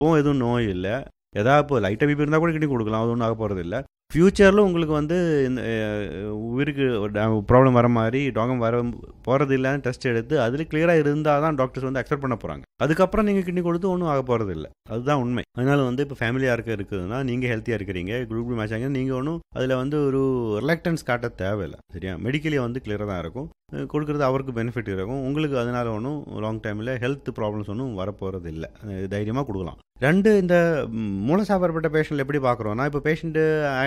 இப்போவும் எதுவும் நோய் இல்லை எதாவது இப்போ லைட்டாக பிபி இருந்தால் கூட கிட்னி கொடுக்கலாம் அது ஒன்றும் ஆக போகிறது இல்லை ஃப்யூச்சரில் உங்களுக்கு வந்து இந்த அஹ், உயிருக்கு ப்ராப்ளம் வர மாதிரி டாகம் வர போகிறது இல்லைன்னு டெஸ்ட் எடுத்து அதில் கிளியராக இருந்தால் தான் டாக்டர்ஸ் வந்து அக்செப்ட் பண்ண போகிறாங்க அதுக்கப்புறம் நீங்கள் கிட்னி கொடுத்து ஒன்றும் ஆக போகிறது இல்லை அதுதான் உண்மை அதனால வந்து இப்போ ஃபேமிலியாக இருக்க இருக்குதுன்னா நீங்கள் ஹெல்த்தியாக இருக்கிறீங்க குரூப் மேட்ச் ஆகிங்க நீங்கள் ஒன்றும் அதில் வந்து ஒரு ரிலக்டன்ஸ் காட்ட தேவையில்லை சரியா மெடிக்கலி வந்து கிளியராக தான் இருக்கும் அஹ், கொடுக்கறது அவருக்கு பெனிஃபிட் இருக்கும் உங்களுக்கு அதனால ஒன்றும் லாங் டைமில் ஹெல்த் ப்ராப்ளம்ஸ் ஒன்றும் வரப்போகிறது இல்லை தைரியமாக கொடுக்கலாம் ரெண்டு இந்த ம், மூலசாபரப்பட்ட பேஷண்ட் எப்படி பார்க்குறோன்னா இப்போ பேஷண்ட்டு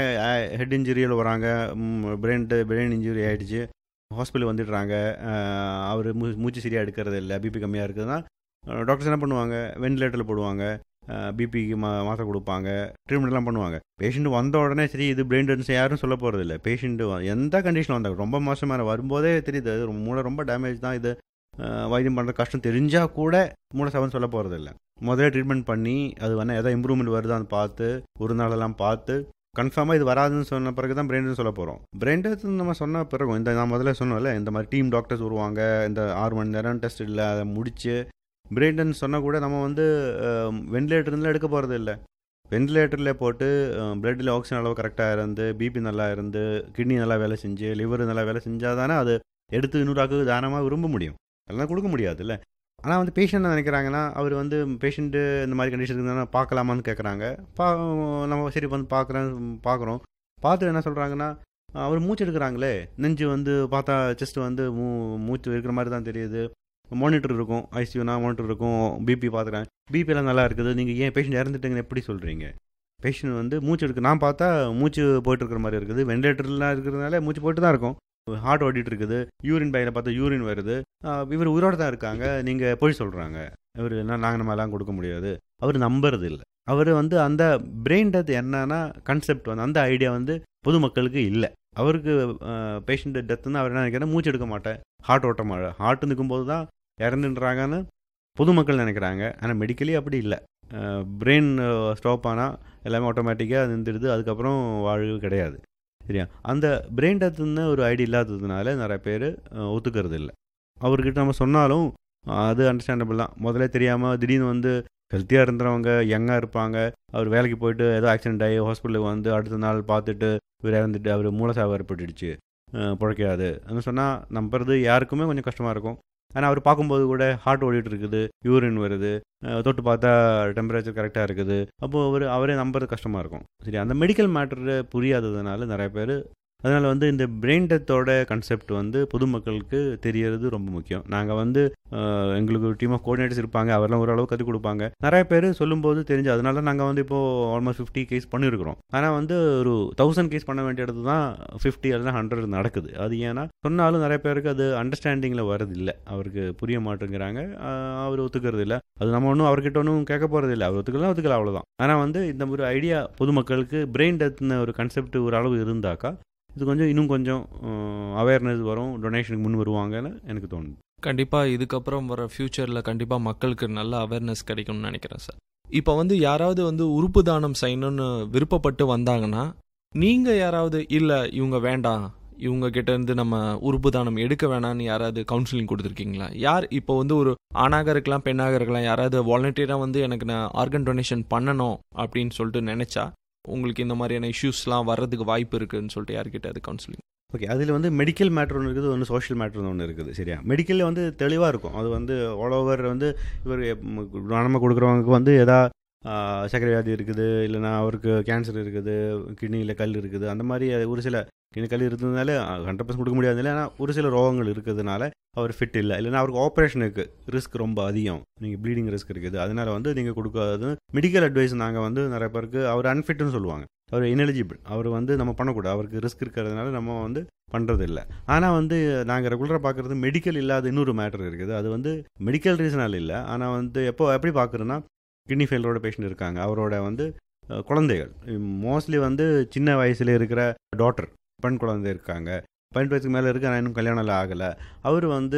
ஹெட் இன்ஜுரியில் வராங்க பிரெயின் பிரெயின் இன்ஜுரி ஆகிடுச்சு ஹாஸ்பிட்டல் வந்துடுறாங்க அவர் மூ மூச்சு சரியாக எடுக்கிறது இல்லை பிபி கம்மியாக இருக்குதுன்னா டாக்டர்ஸ் என்ன பண்ணுவாங்க வென்டிலேட்டரில் போடுவாங்க பிபிக்கு மா மாத்திரை கொடுப்பாங்க ட்ரீட்மெண்ட்லாம் பண்ணுவாங்க பேஷண்ட் வந்த உடனே சரி இது பிரெயின் டென்ஸ் யாரும் சொல்ல போகிறது இல்லை பேஷண்ட்டு எந்த கண்டிஷனில் வந்தாங்க ரொம்ப மோசமான வரும்போதே தெரியுது அது ரொம்ப- மூளை ரொம்ப டேமேஜ் தான் இது அஹ், வைத்தியம் பண்ணுற கஷ்டம் தெரிஞ்சால் கூட மூளை சவன் சொல்ல போகிறது இல்லை முதல்ல ட்ரீட்மெண்ட் பண்ணி அது வேணால் எதாவது இம்ப்ரூவ்மெண்ட் வருதான்னு பார்த்து ஒரு நாளெல்லாம் பார்த்து கன்ஃபார்மாக இது வராதுன்னு சொன்ன பிறகு தான் பிரெயின் சொல்ல போகிறோம் பிரெயின் டெத் நம்ம சொன்ன பிறகு இந்த நான் முதல்ல சொன்னோம்ல இந்த மாதிரி டீம் டாக்டர்ஸ் வருவாங்க இந்த ஆறு மணி நேரம் டெஸ்ட் இல்லை அதை முடிச்சு பிரெயின் டெத் சொன்னால் கூட நம்ம வந்து வென்டிலேட்டர்லாம் எடுக்க போகிறது இல்லை வென்டிலேட்டரில் போட்டு பிளட்டில் ஆக்சிஜன் அளவு கரெக்டாக இருந்து பிபி நல்லா இருந்து கிட்னி நல்லா வேலை செஞ்சு லிவர் நல்லா வேலை செஞ்சால் தானே அது எடுத்து இன்னொரு தானமாக விரும்ப முடியும் அதெல்லாம் கொடுக்க முடியாதுல்ல ஆனால் வந்து பேஷண்ட் என்ன நினைக்கிறாங்கன்னா அவர் வந்து பேஷண்ட்டு இந்த மாதிரி கண்டிஷன் இருந்தால் பார்க்கலாமான்னு கேட்குறாங்க பா நம்ம சரி வந்து பார்க்குறேன் பார்க்குறோம் பார்த்து என்ன சொல்கிறாங்கன்னா அவர் மூச்சு எடுக்கிறாங்களே நெஞ்சு வந்து பார்த்தா செஸ்ட் வந்து மூ மூச்சு இருக்கிற மாதிரி தான் தெரியுது மானிட்டர் இருக்கும் ஐசியூனா மானிட்டர் இருக்கும் பிபி பார்த்துக்கிறேன் பிபிலாம் நல்லா இருக்குது நீங்கள் ஏன் பேஷண்ட் இறந்துட்டீங்கன்னு எப்படி சொல்கிறீங்க பேஷண்ட் வந்து மூச்சு எடுக்க நான் பார்த்தா மூச்சு போயிட்டு இருக்கிற மாதிரி இருக்குது வென்டிலேட்டர்லாம் இருக்கிறதுனால மூச்சு போயிட்டு தான் இருக்கும் ஹார்ட் ஓடிட்டு இருக்குது யூரின் பையில் பார்த்தா யூரின் வருது ஆஹ் இவர் உயிரோட தான் இருக்காங்க நீங்கள் போய் சொல்கிறாங்க இவர் என்ன நாங்கள் நம்ம எல்லாம் கொடுக்க முடியாது அவர் நம்புறது இல்லை அவர் வந்து அந்த பிரெயின் டெத் என்னன்னா கான்செப்ட் வந்து அந்த ஐடியா வந்து பொதுமக்களுக்கு இல்லை அவருக்கு பேஷண்ட் டெத்துன்னு அவர் என்ன நினைக்கிறேன் மூச்சு எடுக்க மாட்டேன் ஹார்ட் ஓட்ட மாட்டேன் ஹார்ட் நிற்கும்போது தான் இறந்துன்றாங்கன்னு பொதுமக்கள் நினைக்கிறாங்க ஆனால் மெடிக்கலி அப்படி இல்லை பிரெயின் ஸ்டாப் ஆனால் எல்லாமே ஆட்டோமேட்டிக்காக நின்றுடுது அதுக்கப்புறம் வாழ்வு கிடையாது சரியா அந்த பிரெயின் டெத்துன்னு ஒரு ஐடியா இல்லாததுனால நிறைய பேர் ஒத்துக்கிறது இல்லை அவர்கிட்ட நம்ம சொன்னாலும் அது அண்டர்ஸ்டாண்டபிள் தான் முதல்ல தெரியாமல் திடீர்னு வந்து ஹெல்த்தியாக இருந்தவங்க யங்காக இருப்பாங்க அவர் வேலைக்கு போயிட்டு ஏதோ ஆக்சிடென்ட் ஆகி ஹாஸ்பிட்டலுக்கு வந்து அடுத்த நாள் பார்த்துட்டு இவர் இறந்துட்டு அவர் மூலசாவு ஏற்பட்டுடுச்சு அஹ் பிழைக்காது அப்படின்னு சொன்னால் நம்புறது யாருக்குமே கொஞ்சம் கஷ்டமாக இருக்கும் ஆனால் அவர் பார்க்கும்போது கூட ஹார்ட் ஓடிட்டு இருக்குது யூரின் வருது அஹ் தொட்டு பார்த்தா டெம்பரேச்சர் கரெக்டாக இருக்குது அப்போது அவர் அவரே நம்புறது கஷ்டமாக இருக்கும் சரி அந்த மெடிக்கல் மேட்டர் புரியாததுனால நிறைய பேர் அதனால் வந்து இந்த பிரெயின் டெத்தோட கான்செப்ட் வந்து பொதுமக்களுக்கு தெரியறது ரொம்ப முக்கியம் நாங்கள் வந்து அஹ், எங்களுக்கு ஒரு டீம் ஆஃப் கோஆர்டினேட்டர்ஸ் இருப்பாங்க அவரெல்லாம் ஓரளவு கற்றுக் கொடுப்பாங்க நிறைய பேர் சொல்லும்போது தெரிஞ்சு அதனால நாங்கள் வந்து இப்போது ஆல்மோஸ்ட் ஃபிஃப்டி கேஸ் பண்ணியிருக்கிறோம் ஆனால் வந்து ஒரு தௌசண்ட் கேஸ் பண்ண வேண்டிய இடத்து தான் ஃபிஃப்டி அல்லது ஹண்ட்ரட் நடக்குது அது ஏன்னா சொன்னாலும் நிறைய பேருக்கு அது அண்டர்ஸ்டாண்டிங்கில் வரது இல்லை அவருக்கு புரிய மாட்டேங்கிறாங்க அஹ், அவர் ஒத்துக்கிறது இல்லை அது நம்ம ஒன்றும் அவர்கிட்ட ஒன்றும் கேட்க போகிறது இல்லை அவர் ஒத்துக்கலாம் ஒத்துக்கலாம் அவ்வளோதான் ஆனால் வந்து இந்த ஒரு ஐடியா பொதுமக்களுக்கு பிரெயின் டெத்னு ஒரு கான்செப்ட் ஒரு அளவு இருந்தாக்கா இது கொஞ்சம் இன்னும் கொஞ்சம் அவேர்னஸ் வரும் டொனேஷனுக்கு முன் வருவாங்கன்னு எனக்கு தோணுது கண்டிப்பாக இதுக்கப்புறம் வர ஃப்யூச்சரில் கண்டிப்பாக மக்களுக்கு நல்ல அவேர்னஸ் கிடைக்கும்னு நினைக்கிறேன் சார் இப்போ வந்து யாராவது வந்து உறுப்பு தானம் செய்யணும்னு விருப்பப்பட்டு வந்தாங்கன்னா நீங்கள் யாராவது இல்லை இவங்க வேண்டாம் இவங்க கிட்ட இருந்து நம்ம உறுப்பு தானம் எடுக்க வேணாம்னு யாராவது கவுன்சிலிங் கொடுத்துருக்கீங்களா யார் இப்போ வந்து ஒரு ஆணாக இருக்கலாம் பெண்ணாக இருக்கலாம் யாராவது வாலண்டியராக வந்து எனக்கு நான் ஆர்கன் டொனேஷன் பண்ணணும் அப்படின்னு சொல்லிட்டு நினச்சா உங்களுக்கு இந்த மாதிரியான இஷ்யூஸ்லாம் வர்றதுக்கு வாய்ப்பு இருக்குன்னு சொல்லிட்டு யார்கிட்ட அது கவுன்சிலிங் ஓகே அதில் வந்து மெடிக்கல் மேட்ரு ஒன்று இருக்குது ஒன்று சோஷியல் மேட்ரு ஒன்று இருக்குது சரியா மெடிக்கலில் வந்து தெளிவாக இருக்கும் அது வந்து ஆல் ஓவர் வந்து இவர் நம்ம கொடுக்குறவங்களுக்கு வந்து எதா ஆஹ், சர்க்கரை வியாதி இருக்குது இல்லைனா அவருக்கு கேன்சர் இருக்குது கிட்னியில் கல் இருக்குது அந்த மாதிரி ஒரு சில கிட்னி கல் இருந்ததுனால ஹண்ட்ரட் பர்சன்ட் கொடுக்க முடியாது ஆனால் ஒரு சில ரோகங்கள் இருக்கிறதுனால அவர் ஃபிட் இல்லை இல்லைனா அவருக்கு ஆப்ரேஷனுக்கு ரிஸ்க் ரொம்ப அதிகம் நீங்கள் ப்ளீடிங் ரிஸ்க் இருக்குது அதனால வந்து நீங்கள் கொடுக்காது மெடிக்கல் அட்வைஸ் நாங்கள் வந்து நிறைய பேருக்கு அவர் அன்ஃபிட்னு சொல்லுவாங்க அவர் இனெலிஜிபிள் அவர் வந்து நம்ம பண்ணக்கூடாது அவருக்கு ரிஸ்க் இருக்கிறதுனால நம்ம வந்து பண்ணுறது இல்லை ஆனால் வந்து நாங்கள் ரெகுலராக பார்க்குறது மெடிக்கல் இல்லாத இன்னொரு மேட்டர் இருக்குது அது வந்து மெடிக்கல் ரீசனால் இல்லை ஆனால் வந்து எப்போ எப்படி பார்க்குறோன்னா கிட்னி ஃபெயிலரோட பேஷண்ட் இருக்காங்க அவரோட வந்து அஹ், குழந்தைகள் மோஸ்ட்லி வந்து சின்ன வயசுல இருக்கிற டாட்டர் பெண் குழந்தை இருக்காங்க பதினெட்டு வயசுக்கு மேலே இருக்கு ஆனால் இன்னும் கல்யாணம் எல்லாம் ஆகலை அவர் வந்து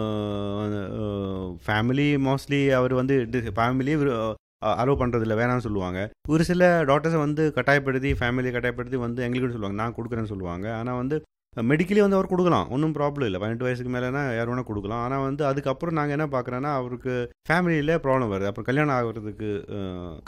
ஃபேமிலி மோஸ்ட்லி அவர் வந்து ஃபேமிலி அலோவ் பண்ணுறதில்ல வேணாம்னு சொல்லுவாங்க ஒரு சில டாக்டர்ஸை வந்து கட்டாயப்படுத்தி ஃபேமிலியை கட்டாயப்படுத்தி வந்து எங்களுக்கு சொல்லுவாங்க நான் கொடுக்குறேன்னு சொல்லுவாங்க ஆனால் வந்து மெடிக்கலி வந்து அவர் கொடுக்கலாம் ஒன்றும் ப்ராப்ளம் இல்லை பதினெட்டு வயசுக்கு மேலேனா யார் வேணால் கொடுக்கலாம் ஆனால் வந்து அதுக்கப்புறம் நாங்கள் என்ன பார்க்குறோன்னா அவருக்கு ஃபேமிலியில் ப்ராப்ளம் வருது அப்புறம் கல்யாணம் ஆகிறதுக்கு